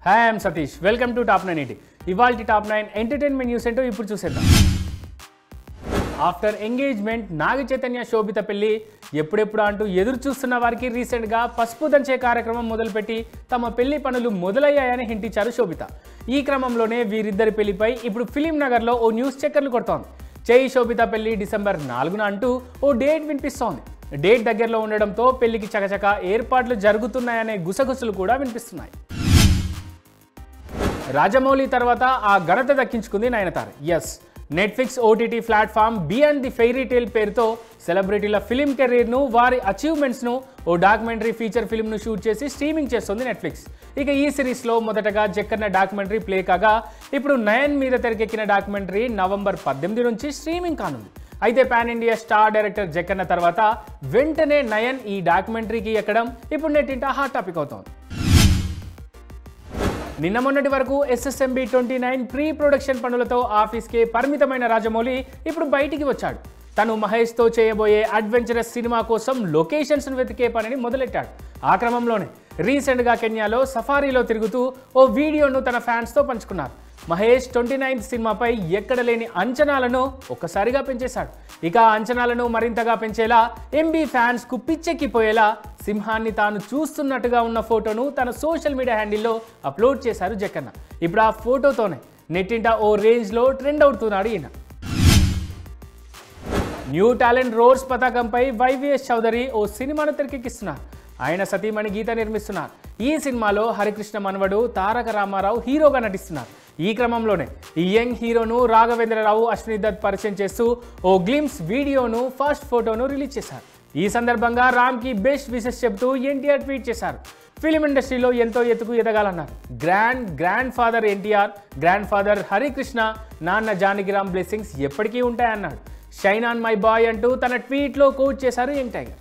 hi I'm Satish welcome to top nine eighty ఇవాళ top nine entertainment news ఏంటో ఇప్పుడు చూసేద్దాం ఆఫ్టర్ ఎంగేజ్మెంట్ నాగ చైతన్య శోభిత పెళ్లి ఎప్పుడెప్పుడు అంటూ ఎదురు చూస్తున్న వారికి రీసెంట్గా పసుపు దంచే కార్యక్రమం మొదలుపెట్టి తమ పెళ్లి పనులు మొదలయ్యాయని హింట్ ఇచ్చారు శోభిత ఈ క్రమంలోనే వీరిద్దరి పెళ్లిపై ఇప్పుడు ఫిలిం నగర్లో ఓ న్యూస్ చక్కర్లు కొడుతోంది చేయి శోభిత పెళ్లి డిసెంబర్ నాలుగున అంటూ ఓ డేట్ వినిపిస్తోంది డేట్ దగ్గరలో ఉండడంతో పెళ్లికి చకచక ఏర్పాట్లు జరుగుతున్నాయనే గుసగుసలు కూడా వినిపిస్తున్నాయి రాజమౌళి తర్వాత ఆ ఘనత దక్కించుకుంది నయనతార ఎస్ Netflix OTT platform beyond the fairy tale పేరుతో సెలబ్రిటీల ఫిలిం కెరీర్ను వారి అచీవ్మెంట్స్ను ఓ డాక్యుమెంటరీ ఫీచర్ ఫిల్మ్ను షూట్ చేసి స్ట్రీమింగ్ చేస్తుంది నెట్ఫ్లిక్స్ ఇక ఈ సిరీస్లో మొదటగా జక్కన్న డాక్యుమెంటరీ ప్లే కాగా ఇప్పుడు నయన్ మీద తెరకెక్కిన డాక్యుమెంటరీ నవంబర్ పద్దెనిమిది నుంచి స్ట్రీమింగ్ కానుంది అయితే pan India star director Jakkanna తర్వాత వెంటనే నయన్ ఈ డాక్యుమెంటరీకి ఎక్కడం ఇప్పుడు నెట్టింట హాట్ టాపిక్ అవుతోంది నిన్న మొన్నటి వరకు SSMB twenty nine pre production పనులతో ఆఫీస్కి పరిమితమైన రాజమౌళి ఇప్పుడు బయటికి వచ్చాడు తను మహేష్తో చేయబోయే అడ్వెంచరస్ సినిమా కోసం లొకేషన్స్ను వెతికే పనిని మొదలెట్టాడు ఆ క్రమంలోనే రీసెంట్గా కెన్యాలో సఫారీలో తిరుగుతూ ఓ వీడియోను తన ఫ్యాన్స్తో పంచుకున్నారు మహేష్ ట్వంటీ నైన్త్ సినిమాపై ఎక్కడ లేని అంచనాలను ఒక్కసారిగా పెంచేశాడు ఇక ఆ అంచనాలను మరింతగా పెంచేలా ఎంబీ ఫ్యాన్స్కు పిచ్చెక్కిపోయేలా సింహాన్ని తాను చూస్తున్నట్టుగా ఉన్న ఫోటోను తన సోషల్ మీడియా హ్యాండిల్లో అప్లోడ్ చేశారు జక్కన్న ఇప్పుడు ఆ ఫోటోతోనే నెట్టింట ఓ రేంజ్లో ట్రెండ్ అవుతున్నాడు ఈయన న్యూ టాలెంట్ రోడ్స్ పతాకంపై వైవిఎస్ చౌదరి ఓ సినిమాను తెరకెక్కిస్తున్నారు ఆయన సతీమణి గీత నిర్మిస్తున్నారు ఈ సినిమాలో హరికృష్ణ మనవడు తారక రామారావు హీరోగా నటిస్తున్నారు ఈ క్రమంలోనే ఈ యంగ్ హీరోను రాఘవేంద్రరావు అశ్విని దత్ పరిచయం చేస్తూ ఓ గ్లిమ్స్ వీడియోను ఫస్ట్ ఫోటోను రిలీజ్ చేశారు ఈ సందర్భంగా రామ్కి బెస్ట్ విషెస్ చెబుతూ ఎన్టీఆర్ ట్వీట్ చేశారు ఫిలిం ఇండస్ట్రీలో ఎంతో ఎత్తుకు ఎదగాలన్నారు grand grandfather NTR grandfather Harikrishna నాన్న జానకిరామ్ బ్లెస్సింగ్స్ ఎప్పటికీ ఉంటాయన్నాడు షైన్ ఆన్ మై బాయ్ అంటూ తన ట్వీట్లో కోట్ చేశారు యంగ్ టైగర్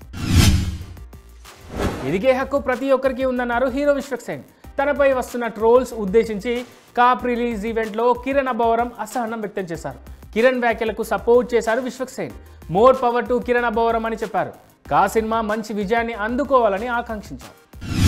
ఎదిగే హక్కు ప్రతి ఒక్కరికి ఉందన్నారు హీరో విశ్వక్సేన్ తనపై వస్తున్న ట్రోల్స్ ఉద్దేశించి కాప్ రిలీజ్ ఈవెంట్లో కిరణ్ అబ్బవరం అసహనం వ్యక్తం చేశారు కిరణ్ వ్యాఖ్యలకు సపోర్ట్ చేశారు Vishwak Sen more power to Kiran Abbavaram అని చెప్పారు కా సినిమా మంచి విజయాన్ని అందుకోవాలని ఆకాంక్షించారు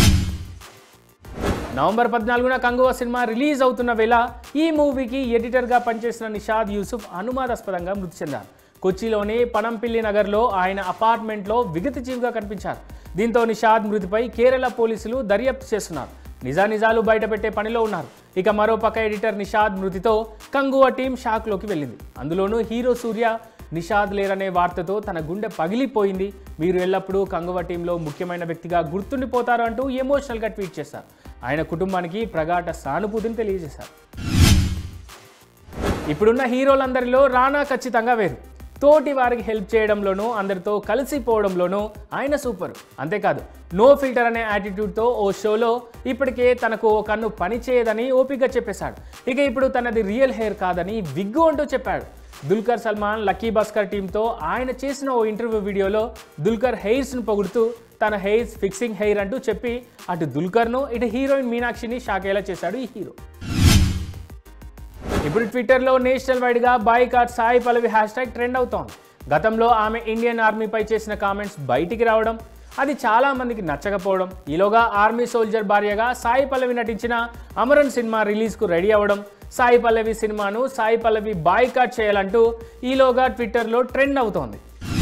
నవంబర్ పద్నాలుగున కంగువా సినిమా రిలీజ్ అవుతున్న వేళ ఈ మూవీకి ఎడిటర్గా పనిచేసిన నిషాద్ యూసుఫ్ అనుమానాస్పదంగా మృతి చెందారు కొచ్చిలోని పనంపిల్లి నగర్లో ఆయన అపార్ట్మెంట్లో విగతి జీవిగా కనిపించారు దీంతో నిషాద్ మృతిపై కేరళ పోలీసులు దర్యాప్తు చేస్తున్నారు నిజానిజాలు బయటపెట్టే పనిలో ఉన్నారు ఇక మరోపక్క ఎడిటర్ నిషాద్ మృతితో కంగువా టీం షాక్లోకి వెళ్ళింది అందులోనూ హీరో సూర్య నిషాద్ లేరనే వార్తతో తన గుండె పగిలిపోయింది మీరు ఎల్లప్పుడూ కంగువ టీంలో ముఖ్యమైన వ్యక్తిగా గుర్తుండిపోతారు అంటూ ఎమోషనల్గా ట్వీట్ చేశారు ఆయన కుటుంబానికి ప్రగాఢ సానుభూతిని తెలియజేశారు ఇప్పుడున్న హీరోలందరిలో రానా ఖచ్చితంగా వేరు తోటి వారికి హెల్ప్ చేయడంలోనూ అందరితో కలిసిపోవడంలోనూ ఆయన సూపర్ అంతేకాదు నో ఫిల్టర్ అనే యాటిట్యూడ్తో ఓ షోలో ఇప్పటికే తనకు ఓ కన్ను పని చేయదని ఓపికగా చెప్పేశాడు ఇక ఇప్పుడు తనది రియల్ హెయిర్ కాదని విగ్గు అంటూ చెప్పాడు దుల్కర్ సల్మాన్ లక్కీ భాస్కర్ టీంతో ఆయన చేసిన ఓ ఇంటర్వ్యూ వీడియోలో దుల్కర్ హెయిర్స్ను పొగుడుతూ తన హెయిర్స్ ఫిక్సింగ్ హెయిర్ అంటూ చెప్పి అటు దుల్కర్ను ఇటు హీరోయిన్ మీనాక్షిని షాకేలా చేశాడు ఈ హీరో ఇప్పుడు ట్విట్టర్లో నేషనల్ వైడ్గా boycott Sai Pallavi hashtag trend అవుతోంది గతంలో ఆమె ఇండియన్ ఆర్మీపై చేసిన కామెంట్స్ బయటికి రావడం అది చాలా మందికి నచ్చకపోవడం ఈలోగా ఆర్మీ సోల్జర్ భార్యగా సాయి పల్లవి నటించిన అమరన్ సినిమా రిలీజ్కు రెడీ అవ్వడం సాయి పల్లవి సినిమాను సాయి పల్లవి బాయ్కాట్ చేయాలంటూ ఈలోగా ట్విట్టర్లో ట్రెండ్ అవుతోంది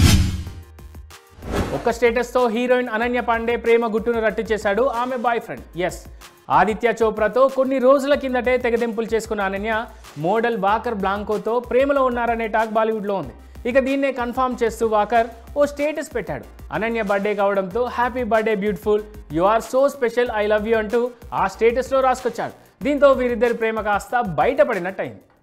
ఒక్క స్టేటస్తో హీరోయిన్ అనన్య పాండే ప్రేమ గుట్టును రట్టు చేశాడు ఆమె బాయ్ ఫ్రెండ్ ఎస్ ఆదిత్య చోప్రాతో కొన్ని రోజుల కిందటే తెగదెంపులు చేసుకున్న అనన్య మోడల్ వాకర్ బ్లాంకోతో ప్రేమలో ఉన్నారనే టాక్ బాలీవుడ్లో ఉంది ఇక దీన్నే కన్ఫర్మ్ చేస్తూ వాకర్ ఓ స్టేటస్ పెట్టాడు అనన్య బర్త్డే కావడంతో happy birthday beautiful you are so special I love you అంటూ ఆ స్టేటస్లో రాసుకొచ్చాడు దీంతో వీరిద్దరి ప్రేమ కాస్త బయటపడినట్టయింది